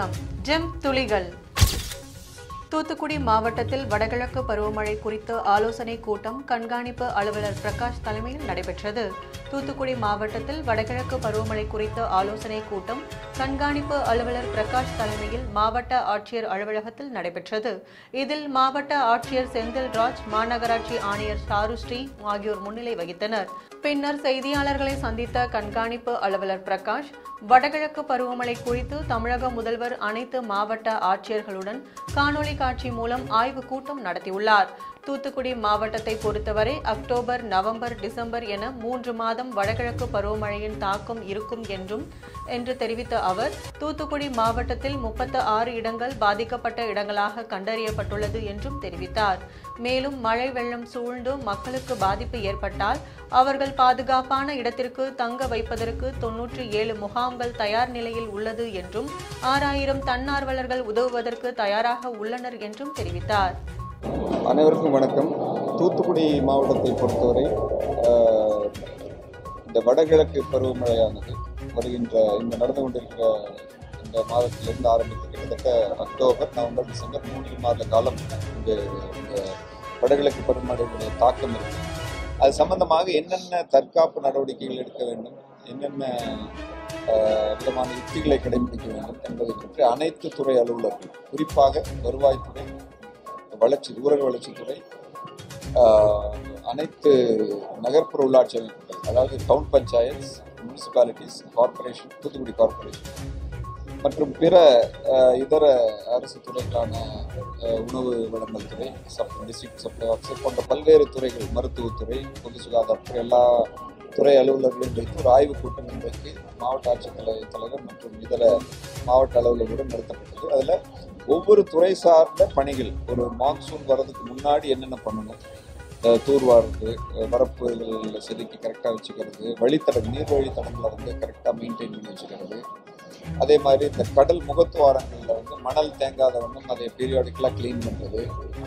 வணக்கம் ஜெம் துளிகள் தூத்துக்குடி மாவட்டத்தில் வடகிழக்கு பருவமழை குறித்த ஆலோசனை கூட்டம் கண்காணிப்பு அலுவலர் பிரகாஷ் தலைமையில் நடைபெற்றது தூத்துக்குடி மாவட்டத்தில் வடகிழக்கு பருவமழை குறித்த ஆலோசனை கூட்டம் கண்காணிப்பு அலுவலர் பிரகாஷ் தலைமையில் மாவட்ட ஆட்சியர் அலுவலகத்தில் நடைபெற்றது இதில் மாவட்ட ஆட்சியர் செந்தில்ராஜ் மாநகராட்சி ஆணையர் சாருஸ்ரீ ஆகியோர் முன்னிலை வகித்தனர் பின்னர் செய்தியாளர்களை சந்தித்த கண்காணிப்பு அலுவலர் பிரகாஷ் வடகிழக்கு பருவமழை குறித்து தமிழக முதல்வர் அனைத்து மாவட்ட ஆட்சியர்களுடன் காணொலி காட்சி மூலம் ஆய்வு கூட்டம் நடத்தியுள்ளார் தூத்துக்குடி மாவட்டத்தை பொறுத்தவரை அக்டோபர் நவம்பர் டிசம்பர் என மூன்று மாதம் வடகிழக்கு பருவமழையின் தாக்கம் இருக்கும் என்றும் என்று தெரிவித்த அவர் தூத்துக்குடி மாவட்டத்தில் முப்பத்து ஆறு இடங்கள் பாதிக்கப்பட்ட இடங்களாக கண்டறியப்பட்டுள்ளது என்றும் தெரிவித்தார் மேலும் மழை வெள்ளம் சூழ்ந்து மக்களுக்கு பாதிப்பு ஏற்பட்டால் அவர்கள் பாதுகாப்பான இடத்திற்கு தங்க வைப்பதற்கு தொன்னூற்றி ஏழு முகாம்கள் தயார் நிலையில் உள்ளது என்றும் ஆறாயிரம் தன்னார்வலர்கள் உதவுவதற்கு தயாராக உள்ளனர் என்றும் தெரிவித்தார் அனைவருக்கும் வணக்கம் தூத்துக்குடி மாவட்டத்தை பொறுத்தவரை ஆஹ், இந்த வடகிழக்கு பருவமழையானது வருகின்ற இந்த நடந்து கொண்டிருக்கிற இந்த மாதத்திலிருந்து ஆரம்பித்து கிட்டத்தட்ட அக்டோபர் நவம்பர் டிசம்பர் மூன்று மாத காலம் இங்கு இந்த வடகிழக்கு பருவமழையுடைய தாக்கம் இருக்கு அது சம்பந்தமாக என்னென்ன தற்காப்பு நடவடிக்கைகள் எடுக்க வேண்டும் என்னென்ன ஆஹ், விதமான யுக்திகளை கடைபிடிக்க வேண்டும் என்பதை பற்றி அனைத்து துறை அலுவலர்கள் குறிப்பாக வருவாய்த்துறை வளர்ச்சி ஊரக வளர்ச்சித்துறை ஆஹ், அனைத்து நகர்ப்புற உள்ளாட்சி அமைப்புகள் அதாவது town panchayats municipalities corporation Thoothukudi corporation மற்றும் பிற ஆஹ், இதர அரசு துறைகளான ஆஹ், உணவு வழங்கல் துறை சப் டிஸ்ட்ரிக்ட் சப்ளை ஆஃபீஸர் போன்ற பல்வேறு துறைகள் மருத்துவத்துறை பொது சுகாதாரத்துறை எல்லா துறை அலுவலர்களையும் வைத்து ஒரு ஆய்வுக் கூட்டம் இன்றைக்கு மாவட்ட ஆட்சித்தலை தலைவர் மற்றும் இதர மாவட்ட அலுவலர்களுடன் நடத்தப்பட்டது அதில் ஒவ்வொரு துறை சார்ந்த பணிகள் ஒரு மான்சூன் வர்றதுக்கு முன்னாடி என்னென்ன பண்ணணும் அஹ் தூர்வாருது அஹ் வரப்புகள் செதுக்கி கரெக்டாக வச்சுக்கிறது வழித்தடம் நீர் வழித்தடங்களை வந்து கரெக்டாக மெயின்டைன் பண்ணி வச்சுக்கிறது அதே மாதிரி இந்த கடல் முகத்துவாரங்களில் வந்து மணல் தேங்காத வண்ணம் அதை பீரியாடிக்கலாக க்ளீன் பண்ணுறது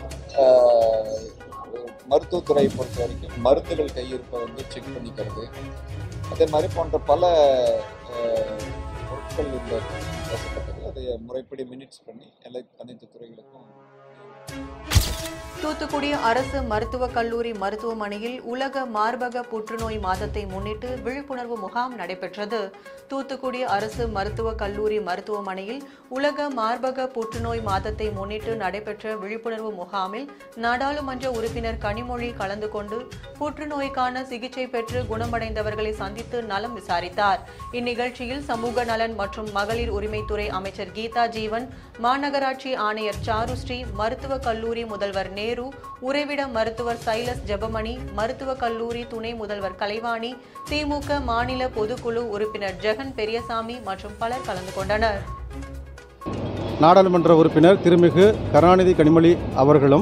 மருத்துவத்துறையை பொறுத்த வரைக்கும் மருந்துகள் கையிருப்பை வந்து செக் பண்ணிக்கிறது அதே மாதிரி போன்ற பல அஹ், பொருட்கள் இந்த பேசப்பட்டது அதை முறைப்படி மினிட்ஸ் பண்ணி எல்லா அனைத்து துறைகளுக்கும் தூத்துக்குடி அரசு மருத்துவக் கல்லூரி மருத்துவமனையில் உலக மார்பக புற்றுநோய் மாதத்தை முன்னிட்டு விழிப்புணர்வு முகாம் நடைபெற்றது தூத்துக்குடி அரசு மருத்துவக் கல்லூரி மருத்துவமனையில் உலக மார்பக புற்றுநோய் மாதத்தை முன்னிட்டு நடைபெற்ற விழிப்புணர்வு முகாமில் நாடாளுமன்ற உறுப்பினர் கனிமொழி கலந்து கொண்டு புற்றுநோய்க்கான சிகிச்சை பெற்று குணமடைந்தவர்களை சந்தித்து நலம் விசாரித்தார் இந்நிகழ்ச்சியில் சமூக நலன் மற்றும் மகளிர் உரிமைத்துறை அமைச்சர் கீதா ஜீவன் மாநகராட்சி ஆணையர் சாருஸ்ரீ மருத்துவக் கல்லூரி முதல்வர் நேரு உறைவிட மருத்துவர் சைலஸ் ஜெபமணி மருத்துவக் கல்லூரி துணை முதல்வர் கலைவாணி திமுக மாநில பொதுக்குழு உறுப்பினர் ஜெகன் பெரியசாமி மற்றும் பலர் கலந்து கொண்டனர் நாடாளுமன்ற உறுப்பினர் திருமிகு கருணாநிதி கனிமொழி அவர்களும்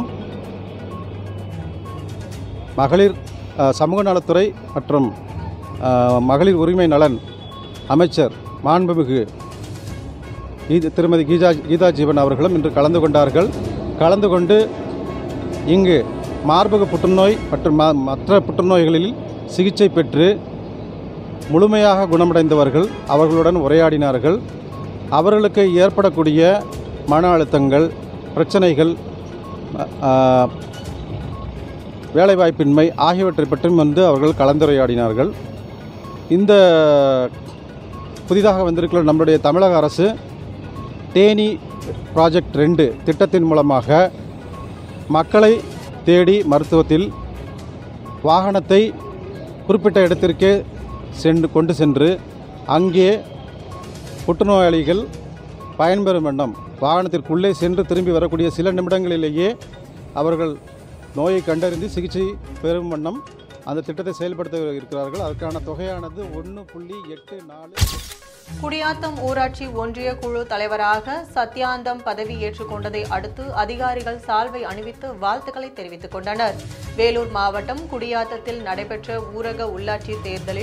மகளிர் அஹ், சமூக நலத்துறை மற்றும் அஹ், மகளிர் உரிமை நலன் அமைச்சர் மாண்புமிகு கீத- திருமதி கீதா கீதா ஜீவன் அவர்களும் இன்று கலந்து கொண்டார்கள் கலந்து கொண்டு இங்கு மார்பக புற்றுநோய் மற்றும் ம- மற்ற புற்றுநோய்களில் சிகிச்சை பெற்று முழுமையாக குணமடைந்தவர்கள் அவர்களுடன் உரையாடினார்கள் அவர்களுக்கு ஏற்படக்கூடிய மன அழுத்தங்கள் பிரச்சனைகள் அ- ஆ, வேலைவாய்ப்பின்மை ஆகியவற்றை பற்றியும் வந்து அவர்கள் கலந்துரையாடினார்கள் இந்த புதிதாக வந்திருக்கிற நம்முடைய தமிழக அரசு தேனி ப்ராஜெக்ட் ரெண்டு திட்டத்தின் மூலமாக மக்களை தேடி மருத்துவத்தில் வாகனத்தை குறிப்பிட்ட இடத்திற்கே சென்று கொண்டு சென்று அங்கே புற்றுநோயாளிகள் பயன்பெறும் வண்ணம் வாகனத்திற்குள்ளே சென்று திரும்பி வரக்கூடிய சில நிமிடங்களிலேயே அவர்கள் நோயை கண்டறிந்து சிகிச்சை பெறும் வண்ணம் அந்த திட்டத்தை செயல்படுத்த இருக்கிறார்கள் அதற்கான தொகையானது ஒன்று புள்ளி எட்டு நாலு குடியாத்தம் ஊராட்சி ஒன்றிய குழு தலைவராக சத்யாந்தம் பதவி ஏற்றுக்கொண்டதை அடுத்து அதிகாரிகள் சால்வை அணிவித்து வாழ்த்துக்களை தெரிவித்துக் கொண்டனர் வேலூர் மாவட்டம் குடியாத்தத்தில் நடைபெற்ற ஊரக உள்ளாட்சி தேர்தலில்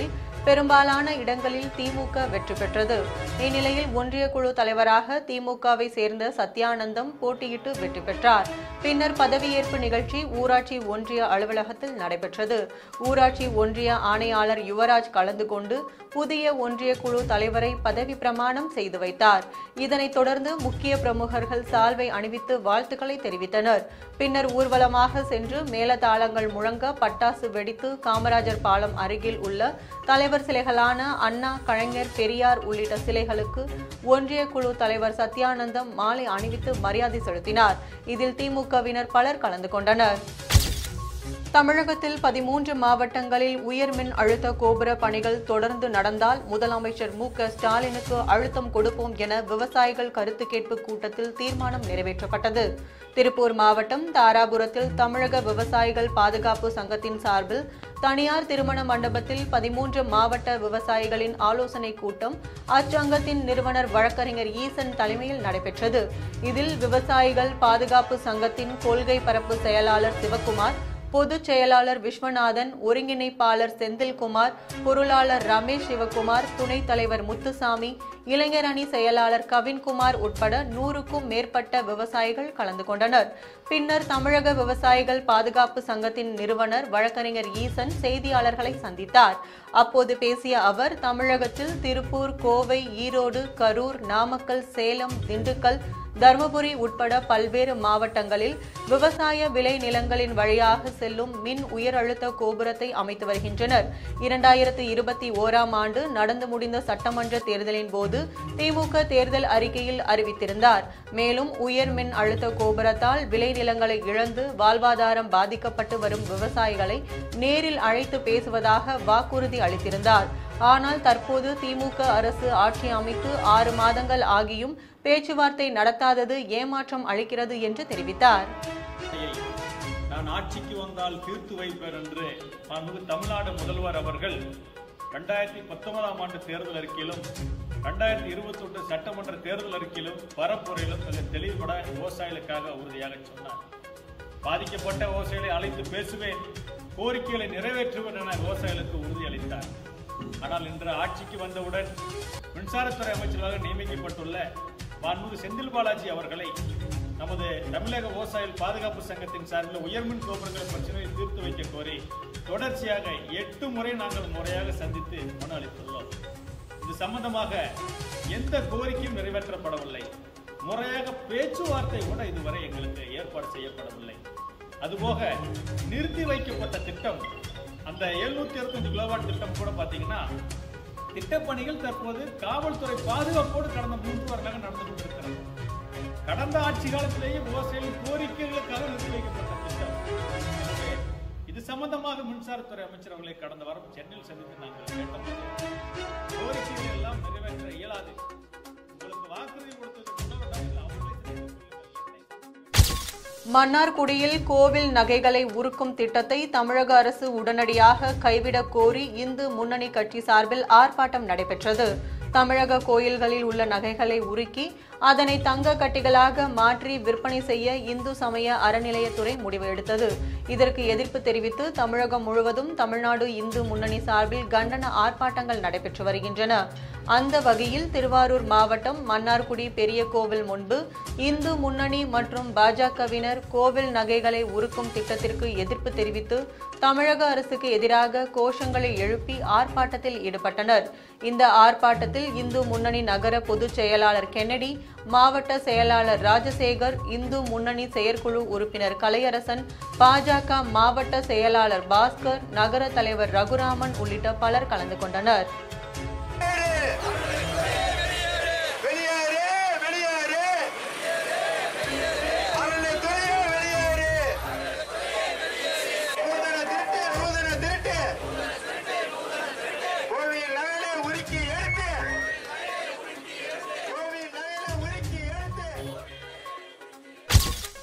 பெரும்பாலான இடங்களில் திமுக வெற்றி பெற்றது இந்நிலையில் ஒன்றிய குழு தலைவராக திமுகவை சேர்ந்த சத்யானந்தம் போட்டியிட்டு வெற்றி பெற்றார் பின்னர் பதவியேற்பு நிகழ்ச்சி ஊராட்சி ஒன்றிய அலுவலகத்தில் நடைபெற்றது ஊராட்சி ஒன்றிய ஆணையாளர் யுவராஜ் கலந்து கொண்டு புதிய ஒன்றிய குழு தலைவரை பதவி பிரமாணம் செய்து வைத்தார் இதனைத் தொடர்ந்து முக்கிய பிரமுகர்கள் சால்வை அணிவித்து வாழ்த்துக்களை தெரிவித்தனர் பின்னர் ஊர்வலமாக சென்று மேலதாளங்கள் முழங்க பட்டாசு வெடித்து காமராஜர் பாலம் அருகில் உள்ள தலைவர் சிலைகளான அண்ணா கலைஞர் பெரியார் உள்ளிட்ட சிலைகளுக்கு ஒன்றிய குழு தலைவர் சத்யானந்தம் மாலை அணிவித்து மரியாதை செலுத்தினார் இதில் திமுகவினர் பலர் கலந்து கொண்டனர் தமிழகத்தில் பதிமூன்று மாவட்டங்களில் உயர்மின் அழுத்த கோபுர பணிகள் தொடர்ந்து நடந்தால் முதலமைச்சர் மு க ஸ்டாலினுக்கு அழுத்தம் கொடுப்போம் என விவசாயிகள் கருத்து கேட்பு கூட்டத்தில் தீர்மானம் நிறைவேற்றப்பட்டது திருப்பூர் மாவட்டம் தாராபுரத்தில் தமிழக விவசாயிகள் பாதுகாப்பு சங்கத்தின் சார்பில் தனியார் திருமண மண்டபத்தில் பதிமூன்று மாவட்ட விவசாயிகளின் ஆலோசனைக் கூட்டம் அச்சங்கத்தின் நிறுவனர் வழக்கறிஞர் ஈசன் தலைமையில் நடைபெற்றது இதில் விவசாயிகள் பாதுகாப்பு சங்கத்தின் கொள்கை பரப்பு செயலாளர் சிவக்குமார் பொதுச் செயலாளர் விஸ்வநாதன் ஒருங்கிணைப்பாளர் செந்தில்குமார் பொருளாளர் ரமேஷ் சிவகுமார் துணைத் தலைவர் முத்துசாமி இளைஞர் அணி செயலாளர் கவின்குமார் உட்பட நூறுக்கும் மேற்பட்ட விவசாயிகள் கலந்து கொண்டனர் பின்னர் தமிழக விவசாயிகள் பாதுகாப்பு சங்கத்தின் நிறுவனர் வழக்கறிஞர் ஈசன் செய்தியாளர்களை சந்தித்தார் அப்போது பேசிய அவர் தமிழகத்தில் திருப்பூர் கோவை ஈரோடு கரூர் நாமக்கல் சேலம் திண்டுக்கல் தருமபுரி உட்பட பல்வேறு மாவட்டங்களில் விவசாய விளை நிலங்களின் வழியாக செல்லும் மின் உயர் அழுத்த கோபுரத்தை அமைத்து வருகின்றனர் இரண்டாயிரத்து இருபத்தி ஓராம் ஆண்டு நடந்து முடிந்த சட்டமன்ற தேர்தலின் போது திமுக தேர்தல் அறிக்கையில் அறிவித்திருந்தார் மேலும் உயர் மின் அழுத்த கோபுரத்தால் விளை நிலங்களை இழந்து வாழ்வாதாரம் பாதிக்கப்பட்டு வரும் விவசாயிகளை நேரில் அழைத்து பேசுவதாக வாக்குறுதி அளித்திருந்தார் ஆனால் தற்போது திமுக அரசு ஆட்சி அமைத்து ஆறு மாதங்கள் ஆகியும் பேச்சுவார்த்தை நடத்தாதது ஏமாற்றம் அளிக்கிறது என்று தெரிவித்தார் பிரச்சனையை நான் ஆட்சிக்கு வந்தால் தீர்த்து வைப்பேன் என்று மாண்புமிகு தமிழ்நாடு முதல்வர் அவர்கள் ரெண்டாயிரத்தி பத்தொன்பதாம் ஆண்டு தேர்தல் அறிக்கையிலும் ரெண்டாயிரத்தி இருபத்தி ஒன்று சட்டமன்ற தேர்தல் அறிக்கையிலும் பரப்புரையிலும் மிக தெளிவுபட விவசாயிகளுக்காக உறுதியாக சொன்னார் பாதிக்கப்பட்ட விவசாயிகளை அழைத்து பேசுவேன் கோரிக்கைகளை நிறைவேற்றுவேன் என விவசாயிகளுக்கு உறுதியளித்தார் ஆனால் இன்று ஆட்சிக்கு வந்தவுடன் மின்சாரத்துறை அமைச்சராக நியமிக்கப்பட்டுள்ள மாண்புமிகு செந்தில் பாலாஜி அவர்களை நமது தமிழக விவசாயிகள் பாதுகாப்பு சங்கத்தின் சார்பில் உயர்மின் கோபுரங்கள் பிரச்சனையை தீர்த்து வைக்க கோரி தொடர்ச்சியாக எட்டு முறை நாங்கள் முறையாக சந்தித்து மனு அளித்துள்ளோம் இது சம்பந்தமாக எந்த கோரிக்கையும் நிறைவேற்றப்படவில்லை முறையாக பேச்சுவார்த்தை கூட இதுவரை எங்களுக்கு ஏற்பாடு செய்யப்படவில்லை அதுபோக நிறுத்தி வைக்கப்பட்ட திட்டம் அந்த 725 அறுபத்தஞ்சு கிலோவாட் திட்டம் கூட பாத்தீங்கன்னா திட்டப்பணிகள் தற்போது காவல்துறை பாதுகாப்போடு கடந்த மூன்று வருடங்களாக நடந்து கொண்டிருக்கிறது கடந்த ஆட்சி காலத்திலேயே விவசாயிகள் கோரிக்கைகளுக்காக நிறுத்தி வைக்கப்பட்ட திட்டம் எனவே இது சம்பந்தமாக மின்சாரத்துறை அமைச்சர் அவர்களை கடந்த வாரம் சென்னையில் சந்தித்து நாங்கள் கேட்டபோது கோரிக்கைகள் எல்லாம் நிறைவேற்ற இயலாது உங்களுக்கு வாக்குறுதி கொடுத்தது முன்னவர்கள் இல்லை, அவர்களே செய்து கொள்ளுங்கள். என்னை மன்னார்குடியில் கோவில் நகைகளை உருக்கும் திட்டத்தை தமிழக அரசு உடனடியாக கைவிடக் கோரி இந்து முன்னணி கட்சி சார்பில் ஆர்ப்பாட்டம் நடைபெற்றது தமிழக கோயில்களில் உள்ள நகைகளை உருக்கி அதனை தங்க கட்டிகளாக மாற்றி விற்பனை செய்ய இந்து சமய அறநிலையத்துறை முடிவு எடுத்தது இதற்கு எதிர்ப்பு தெரிவித்து தமிழகம் முழுவதும் தமிழ்நாடு இந்து முன்னணி சார்பில் கண்டன ஆர்ப்பாட்டங்கள் நடைபெற்று வருகின்றன அந்த வகையில் திருவாரூர் மாவட்டம் மன்னார்குடி பெரிய கோவில் முன்பு இந்து முன்னணி மற்றும் பாஜகவினர் கோவில் நகைகளை உருக்கும் திட்டத்திற்கு எதிர்ப்பு தெரிவித்து தமிழக அரசுக்கு எதிராக கோஷங்களை எழுப்பி ஆர்ப்பாட்டத்தில் ஈடுபட்டனர் இந்த ஆர்ப்பாட்டத்தில் இந்து முன்னணி நகர பொதுச் செயலாளர் கென்னடி மாவட்ட செயலாளர் ராஜசேகர் இந்து முன்னணி செயற்குழு உறுப்பினர் கலையரசன் பாஜக மாவட்ட செயலாளர் பாஸ்கர் நகர தலைவர் ரகுராமன் உள்ளிட்ட பலர் கலந்து கொண்டனர் வெளியேறு வெளியேறு அருள்துறையே வெளியேறு நூதன திருட்டு நூதன திருட்டு கோவில் நகலை உருக்கி எடுத்து கோவில் நகலை உருக்கி எடுத்து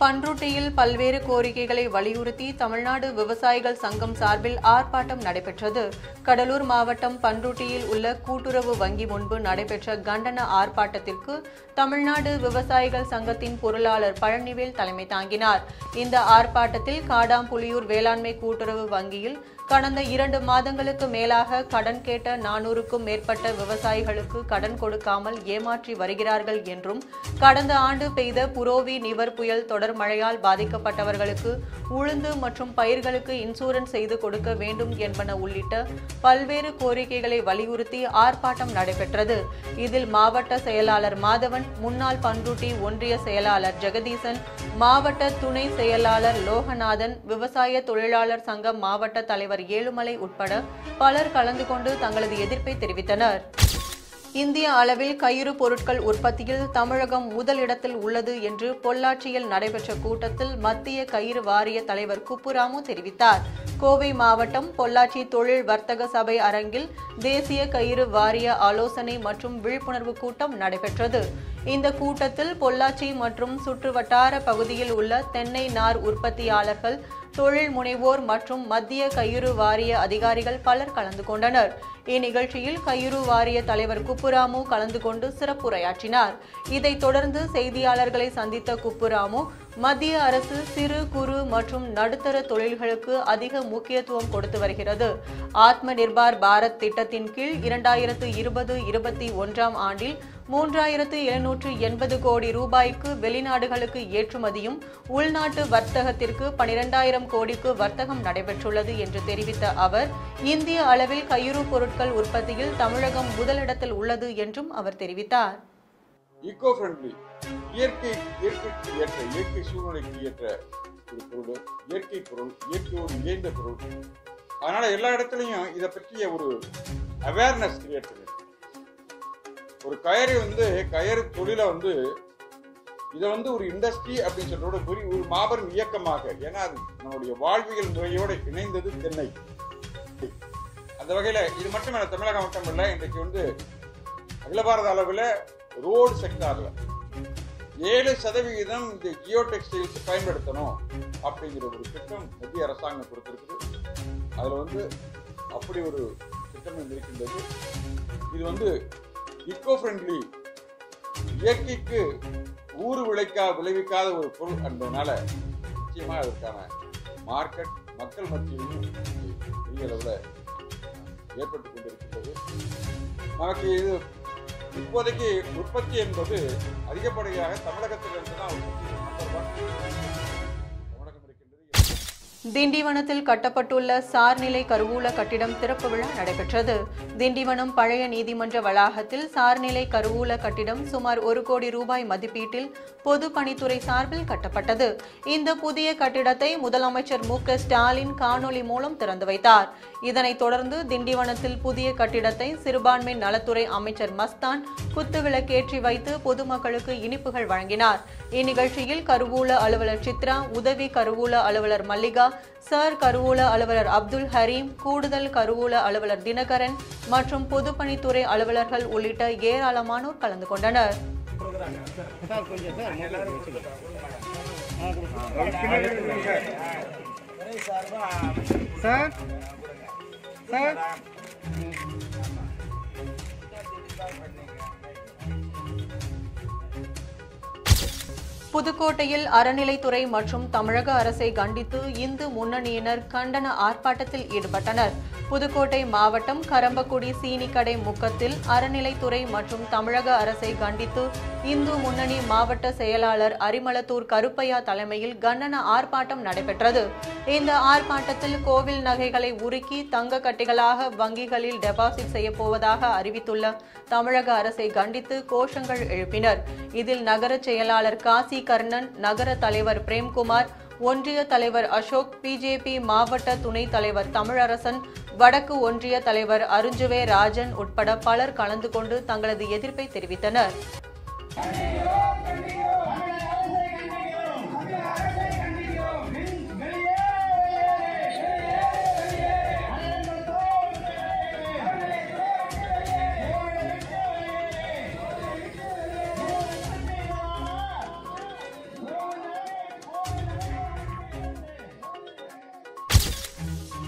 பன்ருட்டியில் பல்வேறு கோரிக்கைகளை வலியுறுத்தி தமிழ்நாடு விவசாயிகள் சங்கம் சார்பில் ஆர்ப்பாட்டம் நடைபெற்றது கடலூர் மாவட்டம் பன்ருட்டியில் உள்ள கூட்டுறவு வங்கி முன்பு நடைபெற்ற கண்டன ஆர்ப்பாட்டத்திற்கு தமிழ்நாடு விவசாயிகள் சங்கத்தின் பொருளாளர் பழனிவேல் தலைமை தாங்கினார் இந்த ஆர்ப்பாட்டத்தில் காடாம்புலியூர் வேளாண்மை கூட்டுறவு வங்கியில் கடந்த இரண்டு மாதங்களுக்கு மேலாக கடன் கேட்ட நானூறுக்கும் மேற்பட்ட விவசாயிகளுக்கு கடன் கொடுக்காமல் ஏமாற்றி வருகிறார்கள் என்றும் கடந்த ஆண்டு பெய்த புரோவி நிவர் புயல் தொடர் மழையால் பாதிக்கப்பட்டவர்களுக்கு உளுந்து மற்றும் பயிர்களுக்கு இன்சூரன்ஸ் செய்து கொடுக்க வேண்டும் என்பன உள்ளிட்ட பல்வேறு கோரிக்கைகளை வலியுறுத்தி ஆர்ப்பாட்டம் நடைபெற்றது இதில் மாவட்ட செயலாளர் மாதவன் முன்னாள் பன்ருட்டி ஒன்றிய செயலாளர் ஜெகதீசன் மாவட்ட துணை செயலாளர் லோகநாதன் விவசாய தொழிலாளர் சங்க மாவட்ட தலைவர் ஏழுமலை உட்பட பலர் கலந்து கொண்டு தங்களது எதிர்ப்பை தெரிவித்தனர் இந்திய அளவில் கயிறு பொருட்கள் உற்பத்தியில் தமிழகம் முதலிடத்தில் உள்ளது என்று பொள்ளாச்சியில் நடைபெற்ற கூட்டத்தில் மத்திய கயிறு வாரிய தலைவர் குப்புராமு தெரிவித்தார் கோவை மாவட்டம் பொள்ளாச்சி தொழில் வர்த்தக சபை அரங்கில் தேசிய கயிறு வாரிய ஆலோசனை மற்றும் விழிப்புணர்வு கூட்டம் நடைபெற்றது இந்த கூட்டத்தில் பொள்ளாச்சி மற்றும் சுற்றுவட்டார பகுதியில் உள்ள தென்னை நார் உற்பத்தியாளர்கள் தொழில் முனைவோர் மற்றும் மத்திய கயிறு வாரிய அதிகாரிகள் பலர் கலந்து கொண்டனர் இந்நிகழ்ச்சியில் கயிறு வாரிய தலைவர் குப்புராமு கலந்து கொண்டு சிறப்புரையாற்றினார் இதைத் தொடர்ந்து செய்தியாளர்களை சந்தித்த குப்புராமு மத்திய அரசு சிறு குறு மற்றும் நடுத்தர தொழில்களுக்கு அதிக முக்கியத்துவம் கொடுத்து வருகிறது ஆத்ம நிர்பார் பாரத் திட்டத்தின் கீழ் இரண்டாயிரத்து இருபது இருபத்தி ஒன்றாம் ஆண்டில் மூன்றாயிரத்து எழுநூற்று எண்பது கோடி ரூபாய்க்கு வெளிநாடுகளுக்கு ஏற்றுமதியும் உள்நாட்டு வர்த்தகத்திற்கு பனிரெண்டாயிரம் கோடிக்கு வர்த்தகம் நடைபெற்றுள்ளது என்று தெரிவித்த அவர் இந்திய அளவில் கயிறு பொருட்கள் உற்பத்தியில் தமிழகம் முதலிடத்தில் உள்ளது என்றும் அவர் தெரிவித்தார் ஈகோ ஃப்ரெண்ட்லி இயற்கை இயற்கைக்கு ஏற்ற இயற்கை சூழ்நிலைக்கு ஏற்ற ஒரு பொருள் இயற்கை பொருள் இயற்கையோடு இயந்த பொருள் அதனால எல்லா இடத்துலையும் இதை பற்றிய ஒரு அவேர்னஸ் கிரியேட் பண்ணி ஒரு கயறு வந்து கயறு தொழிலை வந்து இதை வந்து ஒரு இண்டஸ்ட்ரி அப்படின்னு சொல்றதோட பெரிய ஒரு மாபெரும் இயக்கமாக ஏன்னா அது நம்மளுடைய வாழ்வியல் முறையோடு இணைந்தது தென்னை அந்த வகையில இது மட்டும் இல்ல தமிழகம் மட்டும் இல்ல இன்றைக்கு வந்து அகில பாரத அளவில் ரோடு செக்டார்ல ஏழு சதவிகிதம் இந்த ஜியோ டெக்ஸ்டைல்ஸ் பயன்படுத்தணும் அப்படிங்கிற ஒரு திட்டம் மத்திய அரசாங்கம் கொடுத்திருக்குது அதுல வந்து அப்படி ஒரு திட்டம் இருக்கின்றது இது வந்து இக்கோ ஃப்ரெண்ட்லி இயற்கைக்கு ஊறு விளைக்கா விளைவிக்காத ஒரு பொருள் என்பதனால நிச்சயமா அதற்கான மார்க்கெட் மக்கள் மத்தியிலும் பெரிய அளவில் ஏற்பட்டு கொண்டிருக்கின்றது நமக்கு இது இப்போதைக்கு உற்பத்தி என்பது அதிகப்படியாக தமிழகத்திலிருந்து தான் உற்பத்தி நம்பர் ஒன் தமிழகம் இருக்கின்றது திண்டிவனத்தில் கட்டப்பட்டுள்ள சார்நிலை கருவூல கட்டிடம் திறப்பு விழா நடைபெற்றது திண்டிவனம் பழைய நீதிமன்ற வளாகத்தில் சார்நிலை கருவூல கட்டிடம் சுமார் ஒரு கோடி ரூபாய் மதிப்பீட்டில் பொதுப்பணித்துறை சார்பில் கட்டப்பட்டது இந்த புதிய கட்டிடத்தை முதலமைச்சர் மு க ஸ்டாலின் காணொலி மூலம் திறந்து வைத்தார் இதனைத் தொடர்ந்து திண்டிவனத்தில் புதிய கட்டிடத்தை சிறுபான்மை நலத்துறை அமைச்சர் மஸ்தான் குத்துவிளக்கேற்றி வைத்து பொதுமக்களுக்கு இனிப்புகள் வழங்கினார் இந்நிகழ்ச்சியில் கருவூல அலுவலர் சித்ரா உதவி கருவூல அலுவலர் மல்லிகா சார் கருவூல அலுவலர் அப்துல் ஹரீம் கூடுதல் கருவூல அலுவலர் தினகரன் மற்றும் பொதுப்பணித்துறை அலுவலர்கள் உள்ளிட்ட ஏராளமானோர் கலந்து கொண்டனர் சார் சார் புதுக்கோட்டையில் அறநிலைத்துறை மற்றும் தமிழக அரசை கண்டித்து இந்து முன்னணியினர் கண்டன ஆர்ப்பாட்டத்தில் ஈடுபட்டனர் புதுக்கோட்டை மாவட்டம் கரம்பக்குடி சீனிக்கடை முக்கத்தில் அறநிலைத்துறை மற்றும் தமிழக அரசை கண்டித்து இந்து முன்னணி மாவட்ட செயலாளர் அரிமளத்தூர் கருப்பையா தலைமையில் கண்டன ஆர்ப்பாட்டம் நடைபெற்றது இந்த ஆர்ப்பாட்டத்தில் கோவில் நகைகளை உருக்கி தங்க கட்டிகளாக வங்கிகளில் டெபாசிட் செய்ய போவதாக அறிவித்துள்ள தமிழக அரசை கண்டித்து கோஷங்கள் எழுப்பினர் இதில் நகர செயலாளர் காசி கர்ணன் நகர தலைவர் பிரேம்குமார் ஒன்றிய தலைவர் அசோக் பிஜேபி மாவட்ட துணைத் தலைவர் தமிழரசன் வடக்கு ஒன்றிய தலைவர் அருஞ்சுவே ராஜன் உட்பட பலர் கலந்து கொண்டு தங்களது எதிர்ப்பை தெரிவித்தனர்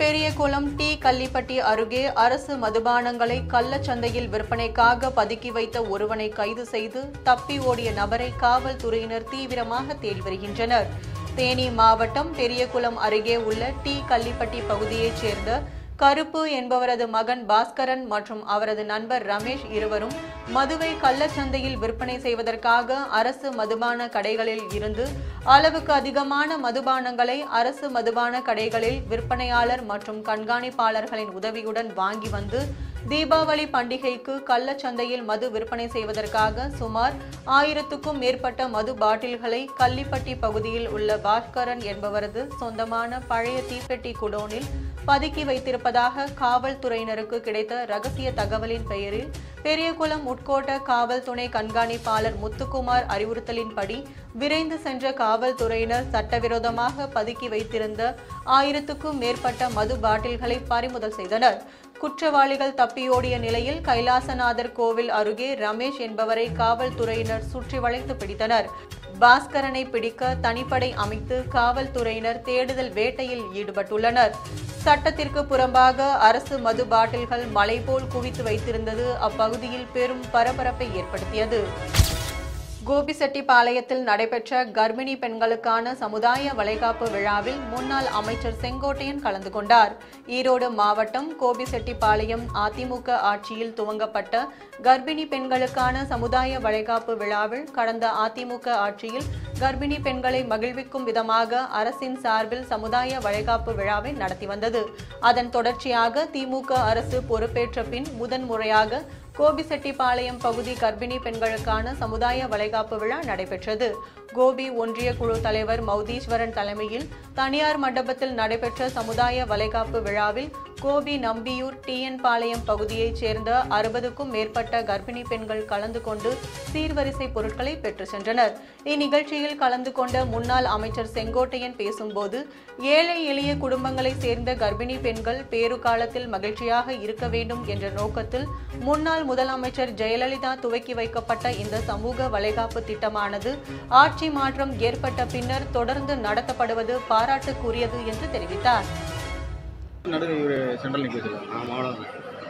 பெரியகுளம் டி கள்ளிப்பட்டி அருகே அரசு மதுபானங்களை கள்ளச்சந்தையில் விற்பனைக்காக பதுக்கி வைத்த ஒருவனை கைது செய்து தப்பி ஓடிய நபரை காவல்துறையினர் தீவிரமாக தேடி வருகின்றனர் தேனி மாவட்டம் பெரியகுளம் அருகே உள்ள டி கள்ளிப்பட்டி பகுதியைச் சேர்ந்த கருப்பு என்பவரது மகன் பாஸ்கரன் மற்றும் அவரது நண்பர் ரமேஷ் இருவரும் மதுவை கள்ளச்சந்தையில் விற்பனை செய்வதற்காக அரசு மதுபான கடைகளில் இருந்து அளவுக்கு அதிகமான மதுபானங்களை அரசு மதுபான கடைகளில் விற்பனையாளர் மற்றும் கண்காணிப்பாளர்களின் உதவியுடன் வாங்கி வந்து தீபாவளி பண்டிகைக்கு கள்ளச்சந்தையில் மது விற்பனை செய்வதற்காக சுமார் ஆயிரத்துக்கும் மேற்பட்ட மது பாட்டில்களை கள்ளிப்பட்டி பகுதியில் உள்ள பாஸ்கரன் என்பவரது சொந்தமான பழைய தீப்பெட்டி குடோனில் பதுக்கி வைத்திருப்பதாக காவல்துறையினருக்கு கிடைத்த ரகசிய தகவலின் பெயரில் பெரியகுளம் உட்கோட்ட காவல் துணை கண்காணிப்பாளர் முத்துக்குமார் அறிவுறுத்தலின்படி விரைந்து சென்ற காவல்துறையினர் சட்டவிரோதமாக பதுக்கி வைத்திருந்த ஆயிரத்துக்கும் மேற்பட்ட மது பாட்டில்களை பறிமுதல் செய்தனர் குற்றவாளிகள் தப்பியோடிய நிலையில் கைலாசநாதர் கோவில் அருகே ரமேஷ் என்பவரை காவல்துறையினர் சுற்றி வளைத்து பிடித்தனர் பாஸ்கரனை பிடிக்க தனிப்படை அமைத்து காவல்துறையினர் தேடுதல் வேட்டையில் ஈடுபட்டுள்ளனர் சட்டத்திற்கு புறம்பாக அரசு மது பாட்டில்கள் மலை போல் குவித்து வைத்திருந்தது அப்பகுதியில் பெரும் பரபரப்பை ஏற்படுத்தியது கோபிசெட்டிப்பாளையத்தில் நடைபெற்ற கர்ப்பிணி பெண்களுக்கான சமுதாய வளைகாப்பு விழாவில் முன்னாள் அமைச்சர் செங்கோட்டையன் கலந்து கொண்டார் ஈரோடு மாவட்டம் கோபிசெட்டிப்பாளையம் அதிமுக ஆட்சியில் துவங்கப்பட்ட கர்ப்பிணி பெண்களுக்கான சமுதாய வளைகாப்பு விழாவில் கடந்த அதிமுக ஆட்சியில் கர்ப்பிணி பெண்களை மகிழ்விக்கும் விதமாக அரசின் சார்பில் சமுதாய வளைகாப்பு விழாவை நடத்தி வந்தது அதன் தொடர்ச்சியாக திமுக அரசு பொறுப்பேற்ற பின் முதன்முறையாக கோபிசெட்டிப்பாளையம் பகுதி கர்ப்பிணி பெண்களுக்கான சமுதாய வளைகாப்பு விழா நடைபெற்றது கோபி ஒன்றிய குழு தலைவர் மௌதீஸ்வரன் தலைமையில் தனியார் மண்டபத்தில் நடைபெற்ற சமுதாய வளைகாப்பு விழாவில் கோபி நம்பியூர் டிஎன் பாளையம் பகுதியைச் சேர்ந்த அறுபதுக்கும் மேற்பட்ட கர்ப்பிணி பெண்கள் கலந்து கொண்டு சீர்வரிசை பொருட்களை பெற்று சென்றனர் இந்நிகழ்ச்சியில் கலந்து கொண்ட முன்னாள் அமைச்சர் செங்கோட்டையன் பேசும்போது ஏழை எளிய குடும்பங்களைச் சேர்ந்த கர்ப்பிணி பெண்கள் பேறு காலத்தில் மகிழ்ச்சியாக இருக்க வேண்டும் என்ற நோக்கத்தில் முன்னாள் முதலமைச்சர் ஜெயலலிதா துவக்கி வைக்கப்பட்ட இந்த சமூக வளைகாப்பு திட்டமானது ஆட்சி மாற்றம் ஏற்பட்ட பின்னர் தொடர்ந்து நடத்தப்படுவது பாராட்டுக்குரியது என்று தெரிவித்தார் நடுவில் இவர் சென்ட்ரல் நிற்க வச்சிருக்காங்க ஆமாம் அவ்வளோதான்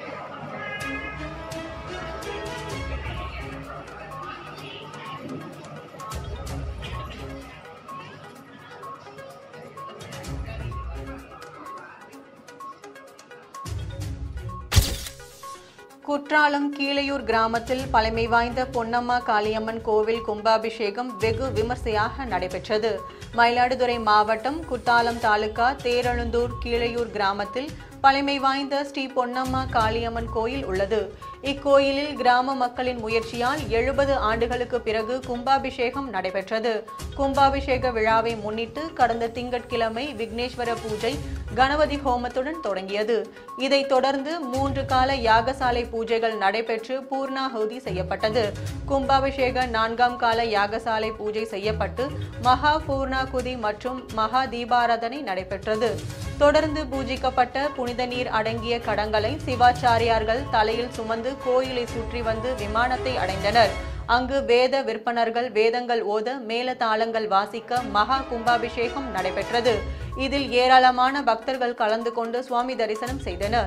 குற்றாலம் கீழையூர் கிராமத்தில் பழமை வாய்ந்த பொன்னம்மா காளியம்மன் கோவில் கும்பாபிஷேகம் வெகு விமர்சையாக நடைபெற்றது மயிலாடுதுறை மாவட்டம் குத்தாலம் தாலுகா தேரெழுந்தூர் கீழையூர் கிராமத்தில் பழமை வாய்ந்த ஸ்ரீ பொன்னம்மா காளியம்மன் கோயில் உள்ளது இக்கோயிலில் கிராம மக்களின் முயற்சியால் எழுபது ஆண்டுகளுக்கு பிறகு கும்பாபிஷேகம் நடைபெற்றது கும்பாபிஷேக விழாவை முன்னிட்டு கடந்த திங்கட்கிழமை விக்னேஸ்வர பூஜை கணபதி ஹோமத்துடன் தொடங்கியது இதைத் தொடர்ந்து மூன்று கால யாகசாலை பூஜைகள் நடைபெற்று பூர்ணாಹುதி செய்யப்பட்டது கும்பாபிஷேக நான்காம் கால யாகசாலை பூஜை செய்யப்பட்டு மகா பூர்ணாகுதி மற்றும் மகா தீபாராதனை நடைபெற்றது தொடர்ந்து பூஜிக்கப்பட்ட புனித நீர் அடங்கிய கடங்களை சிவாச்சாரியார்கள் தலையில் சுமந்து கோயிலை சுற்றி வந்து விமானத்தை அடைந்தனர் அங்கு வேத விற்பனர்கள் வேதங்கள் ஓத மேல தாளங்கள் வாசிக்க மகா கும்பாபிஷேகம் நடைபெற்றது இதில் ஏராளமான பக்தர்கள் கலந்து கொண்டு சுவாமி தரிசனம் செய்தனர்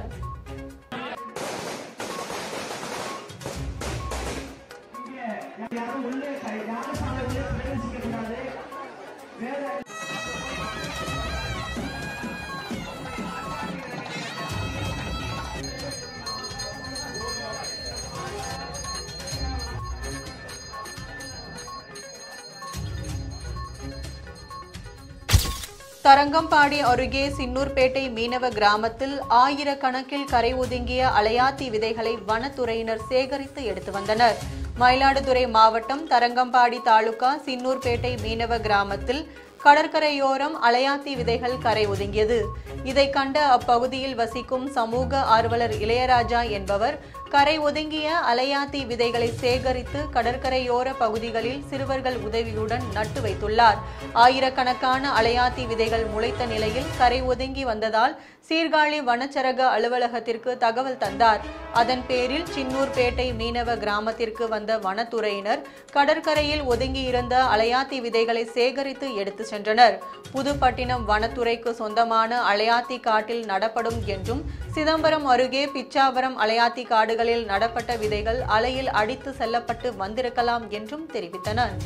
தரங்கம்பாடி அருகே சின்னூர்பேட்டை மீனவ கிராமத்தில் ஆயிரக்கணக்கில் கரை ஒதுங்கிய அலையாத்தி விதைகளை வனத்துறையினர் சேகரித்து எடுத்து வந்தனர் மயிலாடுதுறை மாவட்டம் தரங்கம்பாடி தாலுகா சின்னூர்பேட்டை மீனவ கிராமத்தில் கடற்கரையோரம் அலையாத்தி விதைகள் கரை ஒதுங்கியது இதை கண்ட அப்பகுதியில் வசிக்கும் சமூக ஆர்வலர் இளையராஜா என்பவர் கரை ஒதுங்கிய அலையாத்தி விதைகளை சேகரித்து கடற்கரையோர பகுதிகளில் சிறுவர்கள் உதவியுடன் நட்டு வைத்துள்ளார் ஆயிரக்கணக்கான அலையாத்தி விதைகள் முளைத்த நிலையில் கரை ஒதுங்கி வந்ததால் சீர்காழி வனச்சரக அலுவலகத்திற்கு தகவல் தந்தார் அதன் பேரில் சின்னூர்பேட்டை மீனவ கிராமத்திற்கு வந்த வனத்துறையினர் கடற்கரையில் ஒதுங்கியிருந்த அலையாத்தி விதைகளை சேகரித்து எடுத்து சென்றனர் புதுப்பட்டினம் வனத்துறைக்கு சொந்தமான அலையாத்தி காட்டில் நடப்படும் என்றும் சிதம்பரம் அருகே பிச்சாவரம் அலையாத்தி காடுகளில் நடப்பட்ட விதைகள் அலையில் அடித்து செல்லப்பட்டு வந்திருக்கலாம் என்றும் தெரிவித்தனர்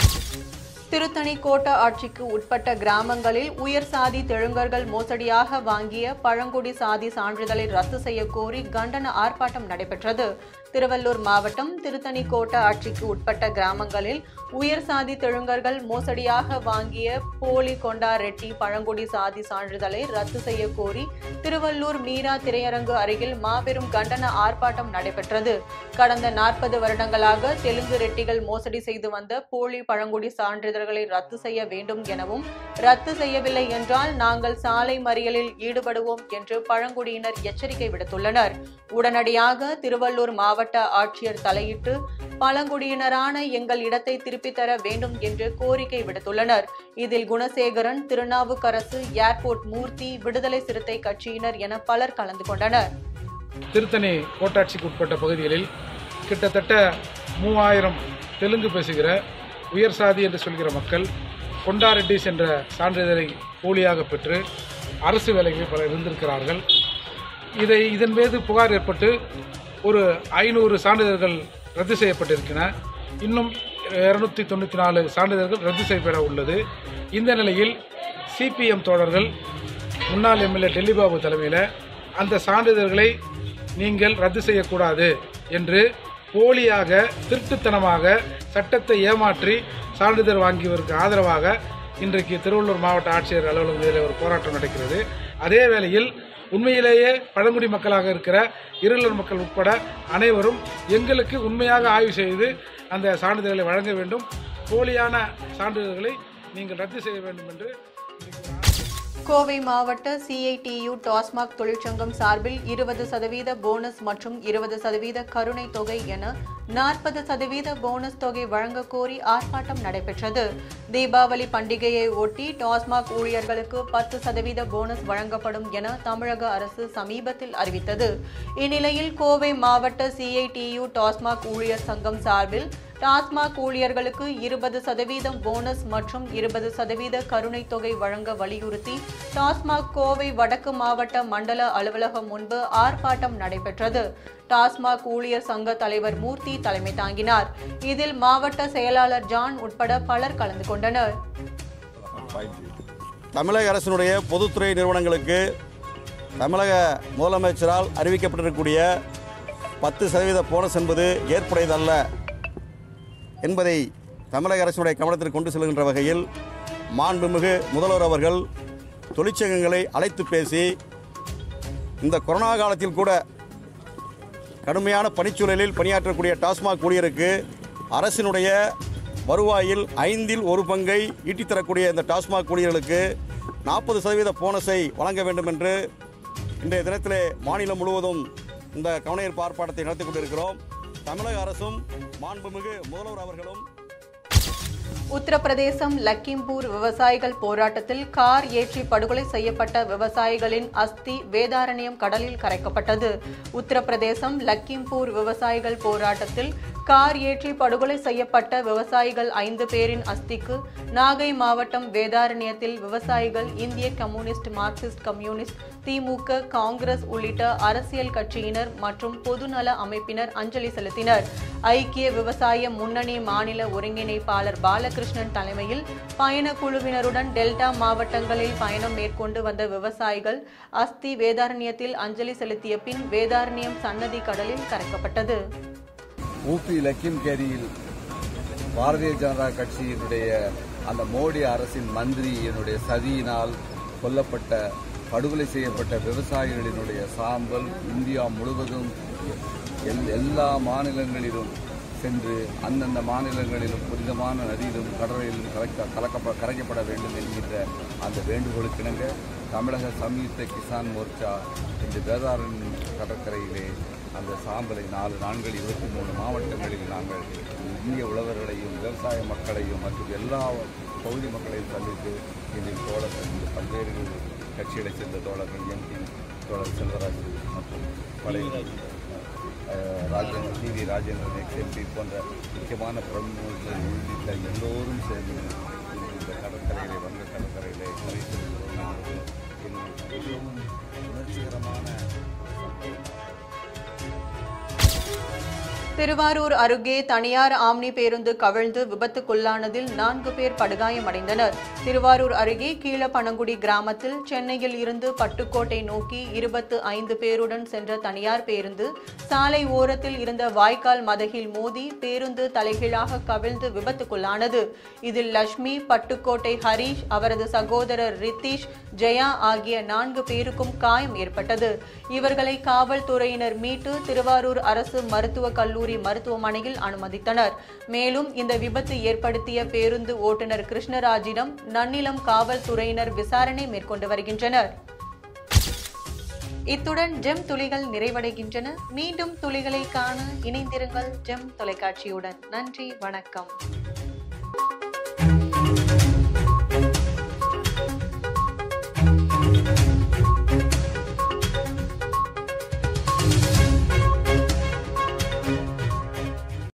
திருத்தணி கோட்ட ஆட்சிக்கு உட்பட்ட கிராமங்களில் உயர் சாதி தெலுங்கர்கள் மோசடியாக வாங்கிய பழங்குடி சாதி சான்றிதழை ரத்து செய்ய கோரி கண்டன ஆர்ப்பாட்டம் நடைபெற்றது திருவள்ளூர் மாவட்டம் திருத்தணி கோட்ட ஆட்சிக்கு உட்பட்ட கிராமங்களில் உயர் சாதி தெலுங்கர்கள் மோசடியாக வாங்கிய போலி கொண்டா ரெட்டி பழங்குடி சாதி சான்றிதழை ரத்து செய்ய கோரி திருவள்ளூர் மீரா திரையரங்கு அருகில் மாபெரும் கண்டன ஆர்ப்பாட்டம் நடைபெற்றது கடந்த நாற்பது வருடங்களாக தெலுங்கு ரெட்டிகள் மோசடி செய்து வந்த போலி பழங்குடி சான்றிதழ்களை ரத்து செய்ய வேண்டும் எனவும் ரத்து செய்யவில்லை என்றால் நாங்கள் சாலை மறியலில் ஈடுபடுவோம் என்று பழங்குடியினர் எச்சரிக்கை விடுத்துள்ளனர் உடனடியாக திருவள்ளூர் மாவட்ட ஆட்சியர் தலையிட்டு பழங்குடியினரான எங்கள் இடத்தை திருப்பித் தர வேண்டும் என்று கோரிக்கை விடுத்துள்ளனர் இதில் குணசேகரன் திருநாவுக்கரசு ஏர்போர்ட் மூர்த்தி விடுதலை சிறுத்தை கட்சியினர் என பலர் கலந்து கொண்டனர் திருத்தணி கோட்டாட்சிக்கு உட்பட்ட பகுதிகளில் கிட்டத்தட்ட மூவாயிரம் தெலுங்கு பேசுகிற உயர் சாதி என்று சொல்கிற மக்கள் கொண்டா ரெட்டிஸ் என்ற சான்றிதழை போலியாக பெற்று அரசு வேலைகளில் பலர் இருந்திருக்கிறார்கள் இதை இதன் மீது புகார் ஏற்பட்டு ஒரு ஐநூறு சான்றிதழ்கள் ரத்து செய்யப்பட்டிருக்கின்றன இன்னும் இருநூத்தி தொண்ணூற்றி நாலு சான்றிதழ்கள் ரத்து செய்யப்பட உள்ளது இந்த நிலையில் சிபிஎம் தோழர்கள் முன்னாள் எம்எல்ஏ டெல்லிபாபு தலைமையில் அந்த சான்றிதழ்களை நீங்கள் ரத்து செய்யக்கூடாது என்று போலியாக திருட்டுத்தனமாக சட்டத்தை ஏமாற்றி சான்றிதழ் வாங்கியவருக்கு ஆதரவாக இன்றைக்கு திருவள்ளூர் மாவட்ட ஆட்சியர் அலுவலகத்தில் ஒரு போராட்டம் நடக்கிறது அதே வேளையில் உண்மையிலேயே பழங்குடி மக்களாக இருக்கிற இருளர் மக்கள் உட்பட அனைவரும் எங்களுக்கு உண்மையாக ஆய்வு செய்து அந்த சான்றிதழ்களை வழங்க வேண்டும் போலியான சான்றிதழ்களை நீங்கள் ரத்து செய்ய வேண்டும் என்று இன்றைக்கு ஒரு கோவை மாவட்ட சிஐடியு டாஸ்மாக் தொழிற்சங்கம் சார்பில் இருபது சதவீத போனஸ் மற்றும் இருபது சதவீத கருணை தொகை என நாற்பது சதவீத போனஸ் தொகை வழங்க கோரி ஆர்ப்பாட்டம் நடைபெற்றது தீபாவளி பண்டிகையை ஒட்டி டாஸ்மாக் ஊழியர்களுக்கு பத்து சதவீத போனஸ் வழங்கப்படும் என தமிழக அரசு சமீபத்தில் அறிவித்தது இந்நிலையில் கோவை மாவட்ட சிஐடியு டாஸ்மாக் ஊழியர் சங்கம் சார்பில் டாஸ்மாக் ஊழியர்களுக்கு இருபது சதவீதம் போனஸ் மற்றும் இருபது சதவீத கருணை தொகை வழங்க வலியுறுத்தி டாஸ்மாக் கோவை வடக்கு மாவட்ட மண்டல அலுவலகம் முன்பு ஆர்ப்பாட்டம் நடைபெற்றது டாஸ்மாக் ஊழியர் சங்க தலைவர் மூர்த்தி தலைமை தாங்கினார் இதில் மாவட்ட செயலாளர் ஜான் உட்பட பலர் கலந்து கொண்டனர் தமிழக அரசினுடைய பொதுத்துறை நிறுவனங்களுக்கு தமிழக முதலமைச்சரால் அறிவிக்கப்பட்டிருக்கக்கூடிய பத்து சதவீத போனஸ் என்பது ஏற்புடையதல்ல என்பதை தமிழக அரசினுடைய கவனத்திற்கு கொண்டு செல்கின்ற வகையில் மாண்புமிகு முதல்வர் அவர்கள் தொழிற்சங்கங்களை அழைத்து பேசி இந்த கொரோனா காலத்தில் கூட கடுமையான பணிச்சூழலில் பணியாற்றக்கூடிய டாஸ்மாக் ஊழியருக்கு அரசினுடைய வருவாயில் ஐந்தில் ஒரு பங்கை ஈட்டித்தரக்கூடிய இந்த டாஸ்மாக் ஊழியர்களுக்கு நாற்பது சதவீத போனஸை வழங்க வேண்டும் என்று இன்றைய தினத்திலே மாநிலம் முழுவதும் இந்த கவனஈர்ப்பு ஆர்ப்பாட்டத்தை நடத்தி கொண்டிருக்கிறோம் தமிழக அரசும் மாண்புமிகு முதல்வர் அவர்களும் உத்தரப்பிரதேசம் லக்கிம்பூர் விவசாயிகள் போராட்டத்தில் கார் ஏற்றி படுகொலை செய்யப்பட்ட விவசாயிகளின் அஸ்தி வேதாரண்யம் கடலில் கரைக்கப்பட்டது உத்தரப்பிரதேசம் லக்கிம்பூர் விவசாயிகள் போராட்டத்தில் கார் ஏற்றி படுகொலை செய்யப்பட்ட விவசாயிகள் ஐந்து பேரின் அஸ்திக்கு நாகை மாவட்டம் வேதாரண்யத்தில் விவசாயிகள் இந்திய Communist Marxist Communist DMK Congress உள்ளிட்ட அரசியல் கட்சியினர் மற்றும் பொதுநல அமைப்பினர் அஞ்சலி செலுத்தினர் ஐக்கிய விவசாய முன்னணி மாநில ஒருங்கிணைப்பாளர் பாலகிருஷ்ணன் தலைமையில் பயண குழுவினருடன் டெல்டா மாவட்டங்களில் பயணம் மேற்கொண்டு வந்த விவசாயிகள் அஸ்தி வேதாரண்யத்தில் அஞ்சலி செலுத்திய பின் வேதாரண்யம் சன்னதி கடலில் கரைக்கப்பட்டது ஊபி லக்கிம்கேரியில் பாரதிய ஜனதா கட்சியினுடைய அந்த மோடி அரசின் மந்திரியினுடைய சதியினால் கொல்லப்பட்ட படுகொலை செய்யப்பட்ட விவசாயிகளினுடைய சாம்பல் இந்தியா முழுவதும் எல்- எல்லா மாநிலங்களிலும் சென்று அந்தந்த மாநிலங்களிலும் புனிதமான நதியிலும் கடலிலும் கலக்க கலக்கப்ப கரைக்கப்பட வேண்டும் என்கின்ற அந்த வேண்டுகோளுக்கிணங்க தமிழக சம்யுக்த கிசான் மோர்ச்சா இந்த வேதாரன் கடற்கரையிலே அந்த சாம்பலை நாலு நான்கள் இருபத்தி மூணு மாவட்டங்களில் நாங்கள் இந்திய உழவர்களையும் விவசாய மக்களையும் மற்றும் எல்லா பகுதி மக்களையும் சந்தித்து இதில் தோழர்கள் இந்த பல்வேறு கட்சிகளைச் சேர்ந்த தோழர்கள் எம்பி தோழர் செல்வராஜ் மற்றும் பழைய அஹ், Rajendra T V Rajendran ex MP போன்ற முக்கியமான பிரமுகர்கள் உள்ளிட்ட எல்லோரும் சேர்ந்து இந்த கடற்கரையிலே வங்க கடற்கரையிலே கரை செலுத்துகிறோம் நாங்கள் எங்களுக்கு மிகவும் உணர்ச்சிகரமான சம்பவம். திருவாரூர் அருகே தனியார் ஆம்னி பேருந்து கவிழ்ந்து விபத்துக்குள்ளானதில் நான்கு பேர் படுகாயமடைந்தனர் திருவாரூர் அருகே கீழப்பனங்குடி கிராமத்தில் சென்னையில் இருந்து பட்டுக்கோட்டை நோக்கி இருபத்து ஐந்து பேருடன் சென்ற தனியார் பேருந்து சாலை ஓரத்தில் இருந்த வாய்க்கால் மதகில் மோதி பேருந்து தலைகீழாக கவிழ்ந்து விபத்துக்குள்ளானது இதில் லட்சுமி பட்டுக்கோட்டை ஹரீஷ் அவரது சகோதரர் ரித்தீஷ் ஜெயா ஆகிய நான்கு பேருக்கும் காயம் ஏற்பட்டது இவர்களை காவல்துறையினர் மீட்டு திருவாரூர் அரசு மருத்துவக் கல்லூரி மருத்துவமனையில் அனுமதித்தனர் மேலும் இந்த விபத்து ஏற்படுத்திய பேருந்து ஓட்டுநர் கிருஷ்ணராஜிடம் நன்னிலம் காவல்துறையினர் விசாரணை மேற்கொண்டு வருகின்றனர் இத்துடன் ஜெம் துளிகள் நிறைவடைகின்றன மீண்டும் துளிகளை காண இணைந்திருங்கள் ஜெம் தொலைக்காட்சியுடன் நன்றி வணக்கம்